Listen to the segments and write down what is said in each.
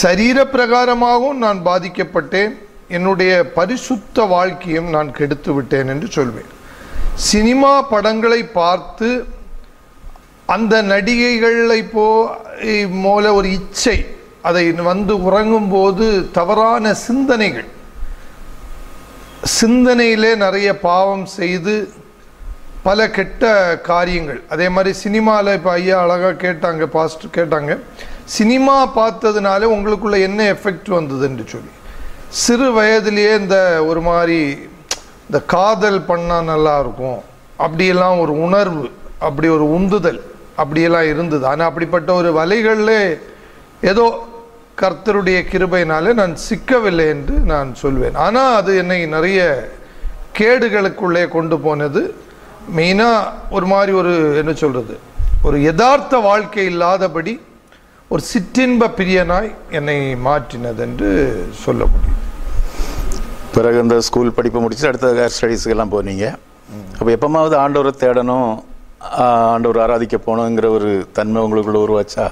சரீர பிரகாரமாகவும் நான் பாதிக்கப்பட்டேன் என்னுடைய பரிசுத்த வாழ்க்கையும் நான் கெடுத்து விட்டேன் என்று சொல்வேன் சினிமா படங்களை பார்த்து அந்த நடிகைகளை போ போல ஒரு இச்சை அதை வந்து உறங்கும் போது தவறான சிந்தனைகள் சிந்தனையிலே நிறைய பாவம் செய்து பல கெட்ட காரியங்கள் அதே மாதிரி சினிமாவில் இப்போ ஐயா அழகாக கேட்டாங்க பாஸ்டர் கேட்டாங்க சினிமா பார்த்ததுனால உங்களுக்குள்ள என்ன எஃபெக்ட் வந்ததுன்னு சொல்லி சிறு வயதிலேயே இந்த ஒரு மாதிரி இந்த காதல் பண்ணால் நல்லா இருக்கும் அப்படியெல்லாம் ஒரு உணர்வு அப்படி ஒரு உந்துதல் அப்படியெல்லாம் இருந்தது ஆனால் அப்படிப்பட்ட ஒரு வலைகளில் ஏதோ கர்த்தருடைய கிருபையினாலே நான் சிக்கவில்லை என்று நான் சொல்வேன் ஆனால் அது என்னை நிறைய கேடுகளுக்குள்ளே கொண்டு போனது மெயினாக ஒரு மாதிரி ஒரு என்ன சொல்கிறது ஒரு யதார்த்த வாழ்க்கை இல்லாதபடி ஒரு சிற்றின்ப பிரியனாய் என்னை மாற்றினது என்று சொல்ல முடியும் பிறகு இந்த ஸ்கூல் படிப்பு முடிச்சுட்டு அடுத்த ஹையர் ஸ்டடீஸுக்கு எல்லாம் போனீங்க அப்போ எப்பமாவது ஆண்டவரை தேடணும் ஆ, ஆண்டவர் ஆராதிக்க போகணுங்கிற ஒரு தன்மை உங்களுக்குள்ள உருவாச்சா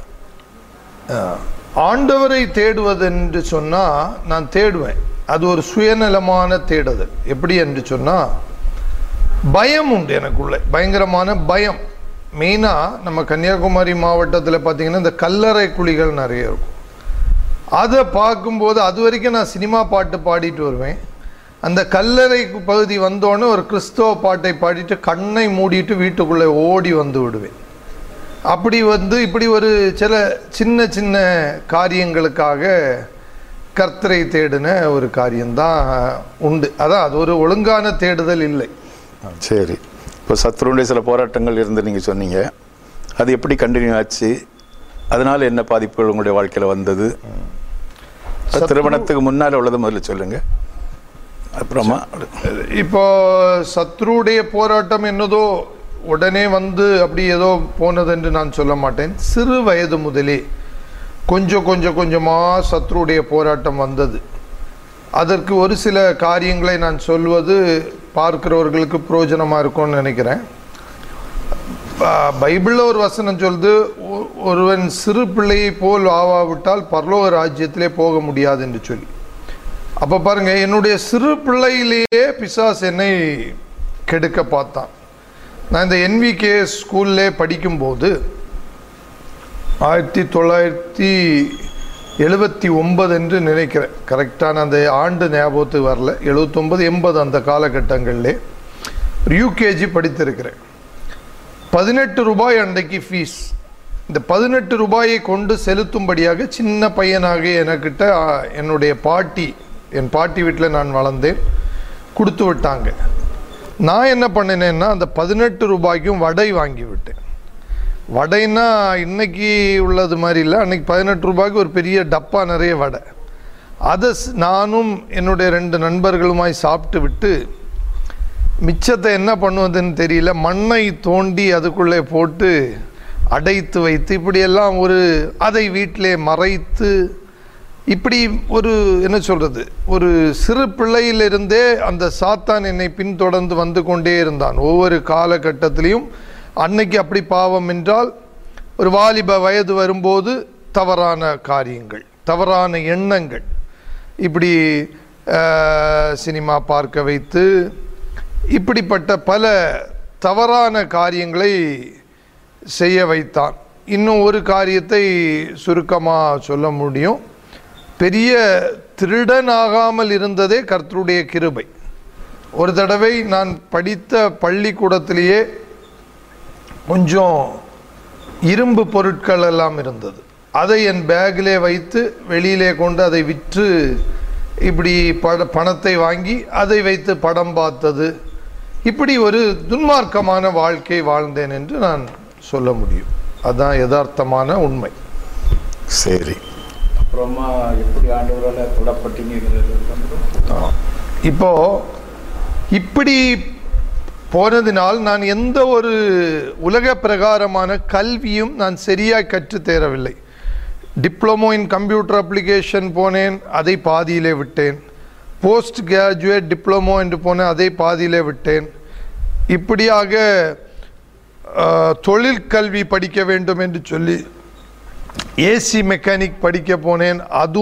ஆண்டவரை தேடுவது என்று சொன்னால் நான் தேடுவேன் அது ஒரு சுயநலமான தேடுதல் எப்படி என்று சொன்னால் பயம் உண்டு எனக்குள்ள பயங்கரமான பயம் மெயினாக நம்ம கன்னியாகுமரி மாவட்டத்தில் பார்த்தீங்கன்னா இந்த கல்லறை குழிகள் நிறைய இருக்கும் அதை பார்க்கும்போது அது வரைக்கும் நான் சினிமா பாட்டு பாடிட்டு வருவேன் அந்த கல்லறை பகுதி வந்தோடனே ஒரு கிறிஸ்தவ பாட்டை பாடிட்டு கண்ணை மூடிட்டு வீட்டுக்குள்ளே ஓடி வந்து விடுவேன் அப்படி வந்து இப்படி ஒரு சில சின்ன சின்ன காரியங்களுக்காக கர்த்தரை தேடின ஒரு காரியம்தான் உண்டு அதான் அது ஒரு ஒழுங்கான தேடுதல் இல்லை சரி இப்போ சத்ருடைய சில போராட்டங்கள் இருந்து நீங்கள் சொன்னீங்க அது எப்படி கண்டினியூ ஆச்சு அதனால என்ன பாதிப்புகள் உங்களுடைய வாழ்க்கையில் வந்தது சத்ரு- திருமணத்துக்கு முன்னால் உள்ளது முதல்ல சொல்லுங்க அப்புறமா இப்போ சத்ருடைய போராட்டம் என்னதோ உடனே வந்து அப்படி ஏதோ போனது என்று நான் சொல்ல மாட்டேன் சிறு வயது முதலே கொஞ்சம் கொஞ்சம் கொஞ்சமாக சத்ருடைய போராட்டம் வந்தது அதற்கு ஒரு சில காரியங்களை நான் சொல்வது பார்க்கிறவர்களுக்கு பிரயோஜனமாக இருக்கும்னு நினைக்கிறேன் ப- பைபிளில் ஒரு வசனம் சொல்லுது "ஒ- ஒருவன் சிறு பிள்ளையை போல் ஆவாவிட்டால் பரலோக ராஜ்யத்திலே போக முடியாது என்று சொல்லி அப்போ பாருங்க என்னுடைய சிறு பிள்ளையிலேயே பிசாஸ் என்னை கெடுக்க பார்த்தான் நான் இந்த என்விகே ஸ்கூல்லே படிக்கும்போது ஆயிரத்தி தொள்ளாயிரத்தி எழுபத்தி ஒன்பது என்று நினைக்கிறேன் கரெக்டான அந்த ஆண்டு ஞாபகத்துக்கு வரல எழுபத்தொம்பது எண்பது அந்த காலகட்டங்களிலே யூகேஜி படித்திருக்கிறேன் பதினெட்டு ரூபாய் அன்றைக்கு ஃபீஸ் இந்த பதினெட்டு ரூபாயை கொண்டு செலுத்தும்படியாக சின்ன பையனாக எனக்கிட்ட ஆ, என்னுடைய பாட்டி என் பாட்டி வீட்டில் நான் வளர்ந்தேன் கொடுத்து விட்டாங்க நான் என்ன பண்ணினேன்னா அந்த பதினெட்டு ரூபாய்க்கும் வடை வாங்கி விட்டேன் வடைன்னா இன்னைக்கு உள்ளது மாதிரி இல்லை அன்னைக்கு பதினெட்டு ரூபாய்க்கு ஒரு பெரிய டப்பா நிறைய வடை அதை ஸ்- நானும் என்னுடைய ரெண்டு நண்பர்களுமாய் சாப்பிட்டு விட்டு மிச்சத்தை என்ன பண்ணுவதுன்னு தெரியல மண்ணை தோண்டி அதுக்குள்ளே போட்டு அடைத்து வைத்து இப்படியெல்லாம் ஒரு அதை வீட்டிலே மறைத்து இப்படி ஒரு என்ன சொல்றது ஒரு சிறு பிள்ளையிலிருந்தே அந்த சாத்தான் என்னை பின்தொடர்ந்து வந்து கொண்டே இருந்தான் ஒவ்வொரு காலகட்டத்திலையும் அன்னைக்கு அப்படி பாவம் என்றால் ஒரு வாலிப வயது வரும்போது தவறான காரியங்கள் தவறான எண்ணங்கள் இப்படி அஹ், சினிமா பார்க்க வைத்து இப்படிப்பட்ட பல தவறான காரியங்களை செய்ய வைத்தான் இன்னும் ஒரு காரியத்தை சுருக்கமாக சொல்ல முடியும் பெரிய திருடனாகாமல் இருந்ததே கர்த்தருடைய கிருபை ஒரு தடவை நான் படித்த பள்ளிக்கூடத்திலேயே கொஞ்சம் இரும்பு பொருட்கள் எல்லாம் இருந்தது அதை என் பேக்கிலே வைத்து வெளியிலே கொண்டு அதை விற்று இப்படி பட பணத்தை வாங்கி அதை வைத்து படம் பார்த்தது இப்படி ஒரு துன்மார்க்கமான வாழ்க்கை வாழ்ந்தேன் என்று நான் சொல்ல முடியும் அதான் யதார்த்தமான உண்மை சரி அப்புறமா எப்படி ஆண்டவரால் தொடப்பட்டீங்கிறது வந்து இப்போ இப்படி போனதினால் நான் எந்த ஒரு உலக பிரகாரமான கல்வியும் நான் சரியாக கற்றுத் தேரவில்லை டிப்ளமோ இன் கம்ப்யூட்டர் அப்ளிகேஷன் போனேன் அதை பாதியிலே விட்டேன் போஸ்ட் கிராஜுவேட் டிப்ளமோ என்று போனேன் அதை பாதியிலே விட்டேன் இப்படியாக அஹ், தொழிற்கல்வி படிக்க வேண்டும் என்று சொல்லி ஏசி மெக்கானிக் படிக்க போனேன் அது